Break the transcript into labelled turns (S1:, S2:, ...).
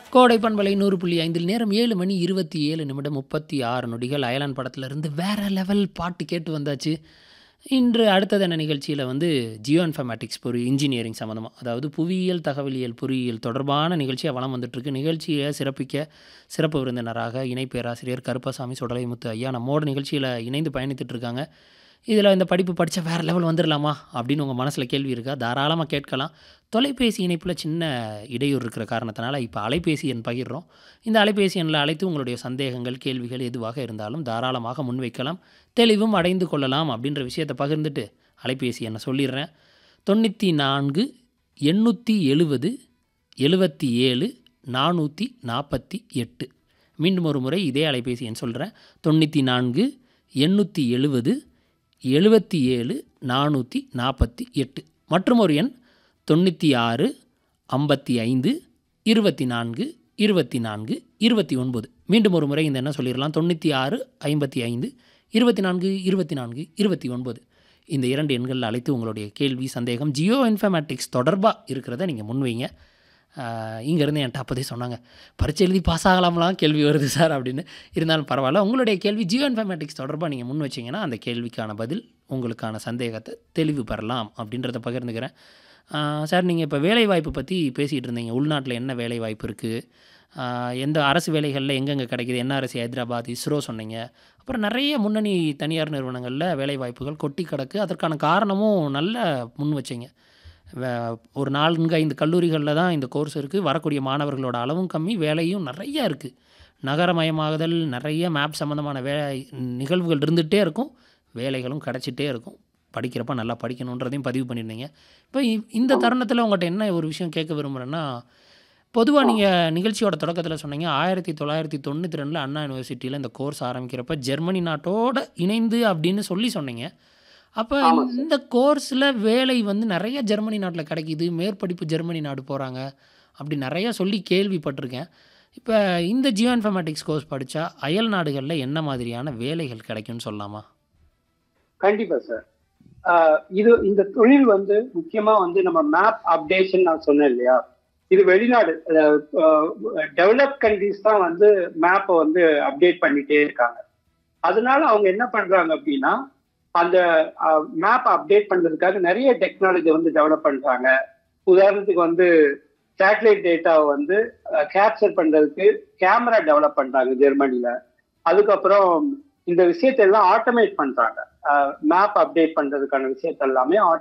S1: கோடை பண்பலை நூறு புள்ளி ஐந்தில் நேரம் ஏழு மணி இருபத்தி ஏழு நிமிடம் முப்பத்தி ஆறு நொடிகள் அயலான் படத்துலேருந்து வேற லெவல் பாட்டு கேட்டு வந்தாச்சு இன்று அடுத்தது என்ன நிகழ்ச்சியில் வந்து ஜியோ இன்ஃபர்மேட்டிக்ஸ் பொறி இன்ஜினியரிங் சம்மந்தமாக அதாவது புவியியல் தகவலியல் பொறியியல் தொடர்பான நிகழ்ச்சியாக வளம் வந்துட்டுருக்கு நிகழ்ச்சியை சிறப்பிக்க சிறப்பு விருந்தினராக இணை பேராசிரியர் கருப்பசாமி சுடலைமுத்து ஐயா நம்மோட நிகழ்ச்சியில் இணைந்து பயணித்துட்டு இருக்காங்க இதில் இந்த படிப்பு படித்தா வேறு லெவல் வந்துடலாமா அப்படின்னு உங்கள் மனசில் கேள்வி இருக்கா தாராளமாக கேட்கலாம் தொலைபேசி இணைப்பில் சின்ன இடையூறு இருக்கிற காரணத்தினால இப்போ அலைபேசி எண் பகிர்றோம் இந்த அலைபேசி எண்ணில் அழைத்து உங்களுடைய சந்தேகங்கள் கேள்விகள் எதுவாக இருந்தாலும் தாராளமாக முன்வைக்கலாம் தெளிவும் அடைந்து கொள்ளலாம் அப்படின்ற விஷயத்தை பகிர்ந்துட்டு அலைபேசி எண்ணை சொல்லிடுறேன் தொண்ணூற்றி நான்கு எண்ணூற்றி எழுபது எழுபத்தி ஏழு நானூற்றி நாற்பத்தி எட்டு மீண்டும் ஒரு முறை இதே அலைபேசி எண் சொல்கிறேன் தொண்ணூற்றி நான்கு எண்ணூற்றி எழுபது எழுபத்தி ஏழு நானூற்றி நாற்பத்தி எட்டு மற்றும் ஒரு எண் தொண்ணூற்றி ஆறு ஐம்பத்தி ஐந்து இருபத்தி நான்கு இருபத்தி நான்கு இருபத்தி ஒன்பது மீண்டும் ஒரு முறை இந்த என்ன சொல்லிடலாம் தொண்ணூற்றி ஆறு ஐம்பத்தி ஐந்து இருபத்தி நான்கு இருபத்தி நான்கு இருபத்தி ஒன்பது இந்த இரண்டு எண்களில் அழைத்து உங்களுடைய கேள்வி சந்தேகம் ஜியோ இன்ஃபர்மேட்டிக்ஸ் தொடர்பாக இருக்கிறத நீங்கள் முன்வைங்க இங்கேருந்து என்கிட்ட அப்போதே சொன்னாங்க பரீட்சை எழுதி பாஸ் ஆகலாம்லாம் கேள்வி வருது சார் அப்படின்னு இருந்தாலும் பரவாயில்ல உங்களுடைய கேள்வி ஜியோ இன்ஃபர்மேட்டிக்ஸ் தொடர்பாக நீங்கள் முன் வச்சிங்கன்னா அந்த கேள்விக்கான பதில் உங்களுக்கான சந்தேகத்தை தெளிவு பெறலாம் அப்படின்றத பகிர்ந்துக்கிறேன் சார் நீங்கள் இப்போ வேலைவாய்ப்பு பற்றி பேசிகிட்டு இருந்தீங்க உள்நாட்டில் என்ன வேலைவாய்ப்பு இருக்குது எந்த அரசு வேலைகளில் எங்கெங்கே கிடைக்குது என்ஆர்எஸ்சி ஹைதராபாத் இஸ்ரோ சொன்னீங்க அப்புறம் நிறைய முன்னணி தனியார் நிறுவனங்களில் வேலைவாய்ப்புகள் கொட்டி கிடக்கு அதற்கான காரணமும் நல்ல முன் வச்சிங்க ஒரு நான்கு ஐந்து கல்லூரிகளில் தான் இந்த கோர்ஸ் இருக்குது வரக்கூடிய மாணவர்களோட அளவும் கம்மி வேலையும் நிறையா இருக்குது நகரமயமாகுதல் நிறைய மேப் சம்மந்தமான வே நிகழ்வுகள் இருந்துகிட்டே இருக்கும் வேலைகளும் கிடச்சிட்டே இருக்கும் படிக்கிறப்ப நல்லா படிக்கணுன்றதையும் பதிவு பண்ணியிருந்தீங்க இப்போ இந்த தருணத்தில் உங்கள்கிட்ட என்ன ஒரு விஷயம் கேட்க விரும்புகிறேன்னா பொதுவாக நீங்கள் நிகழ்ச்சியோட தொடக்கத்தில் சொன்னீங்க ஆயிரத்தி தொள்ளாயிரத்தி தொண்ணூற்றி ரெண்டில் அண்ணா யூனிவர்சிட்டியில் இந்த கோர்ஸ் ஆரம்பிக்கிறப்ப ஜெர்மனி நாட்டோட இணைந்து அப்படின்னு சொல்லி சொன்னீங்க அப்போ இந்த கோர்ஸில் வேலை வந்து நிறைய ஜெர்மனி நாட்டில் கிடைக்கிது மேற்படிப்பு ஜெர்மனி நாடு போகிறாங்க அப்படி நிறைய சொல்லி கேள்விப்பட்டிருக்கேன் இப்போ இந்த ஜியோ இன்ஃபர்மேட்டிக்ஸ் கோர்ஸ் படித்தா அயல் நாடுகளில் என்ன மாதிரியான வேலைகள் கிடைக்கும்னு சொல்லலாமா
S2: கண்டிப்பாக சார் இது இந்த தொழில் வந்து முக்கியமாக வந்து நம்ம மேப் அப்டேஷன் நான் சொன்னேன் இல்லையா இது வெளிநாடு டெவலப் கண்ட்ரிஸ் தான் வந்து மேப்பை வந்து அப்டேட் பண்ணிட்டே இருக்காங்க அதனால அவங்க என்ன பண்றாங்க அப்படின்னா அந்த மேப் அப்டேட் பண்றதுக்காக நிறைய டெக்னாலஜி வந்து டெவலப் பண்றாங்க உதாரணத்துக்கு வந்து சேட்டலைட் டேட்டாவை வந்து கேப்சர் பண்றதுக்கு கேமரா டெவலப் பண்றாங்க ஜெர்மனில அதுக்கப்புறம் இந்த விஷயத்தை எல்லாம் ஆட்டோமேட் பண்றாங்க மேப் அப்டேட் பண்றதுக்கான விஷயத்த எல்லாமே